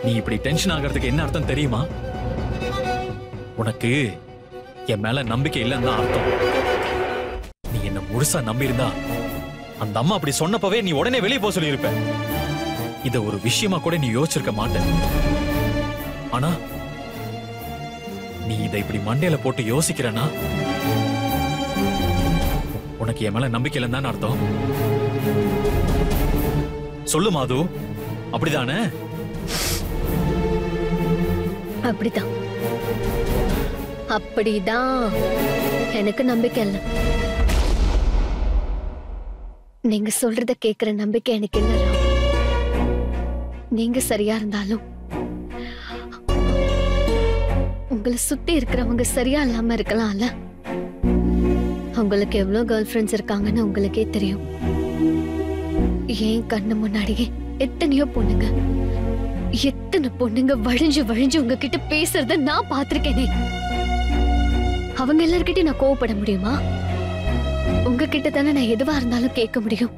நீ இப்படி டென்ஷன் ஆகிறதுக்கு என்ன அர்த்தம் தெரியுமா உனக்கு என் மேல நம்பிக்கை இல்லைன்னு தான் அர்த்தம் நீ என்ன முழுசா நம்பியிருந்தா அந்த அம்மா அப்படி சொன்னப்பவே நீ உடனே வெளியே போக சொல்லியிருப்ப இத ஒரு விஷயமா கூட நீ யோசிச்சிருக்க மாட்ட ஆனா நீ இதை இப்படி மண்டையில போட்டு யோசிக்கிறனா உனக்கு என் மேல நம்பிக்கை இல்லைன்னு தானே அர்த்தம் சொல்லு மாது அப்படிதானே அப்படிதான் அப்படிதான் எனக்கு நம்பிக்கை இல்லை நீங்க சொல்றத கேக்குற நம்பிக்கை எனக்கு இல்ல ராம் நீங்க சரியா இருந்தாலும் உங்களை சுத்தி இருக்கிறவங்க சரியா இல்லாம இருக்கலாம்ல உங்களுக்கு எவ்வளவு கேர்ள் ஃப்ரெண்ட்ஸ் இருக்காங்கன்னு உங்களுக்கே தெரியும் ஏன் கண்ணு முன்னாடியே எத்தனையோ பொண்ணுங்க எத்தனை பொண்ணுங்க வழிஞ்சு வழிஞ்சு உங்ககிட்ட பேசுறத நான் பார்த்திருக்கேனே அவங்க எல்லார்கிட்டயும் நான் கோவப்பட முடியுமா உங்ககிட்ட தானே நான் எதுவா இருந்தாலும் கேட்க முடியும்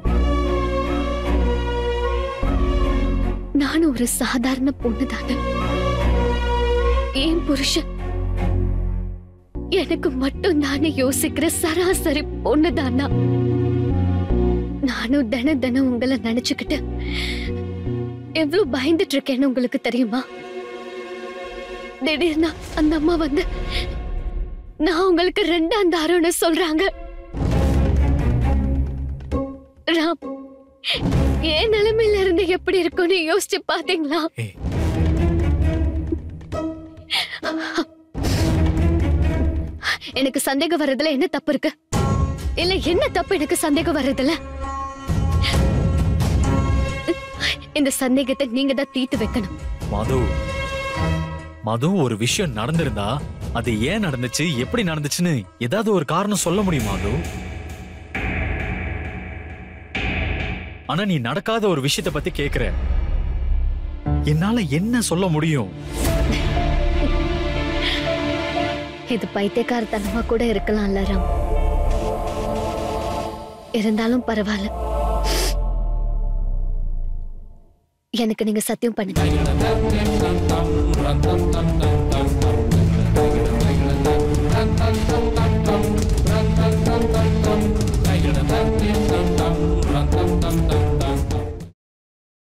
நானும் ஒரு சாதாரண பொண்ணு தானே ஏன் புருஷன் எனக்கு மட்டும் தானே யோசிக்கிற சராசரி பொண்ணு தானா நானும் தின தினம் உங்களை நினைச்சுக்கிட்டு எவ்வளவு பயந்துட்டு இருக்கேன்னு உங்களுக்கு தெரியுமா திடீர்னு அந்த அம்மா வந்து நான் உங்களுக்கு ரெண்டாம் தாரம்னு சொல்றாங்க ராம் என் நிலைமையில இருந்து எப்படி இருக்கும்னு யோசிச்சு பாத்தீங்களா ஏய் எனக்கு சந்தேகம் வர்றதுல என்ன தப்பு இருக்கு இல்ல என்ன தப்பு எனக்கு சந்தேகம் வர்றதுல இந்த சந்தேகத்தை நீங்க தான் தீர்த்து வைக்கணும் மது மது ஒரு விஷயம் நடந்திருந்தா அது ஏன் நடந்துச்சு எப்படி நடந்துச்சுன்னு ஏதாவது ஒரு காரணம் சொல்ல முடியுமா மது ஆனா நீ நடக்காத ஒரு விஷயத்த பத்தி கேக்குற என்னால என்ன சொல்ல முடியும் இது பைத்தியக்காரத்தனமா கூட இருக்கலாம்ல ராம் இருந்தாலும் பரவாயில்ல எனக்கு நீங்க சத்தியம் பண்ணுங்க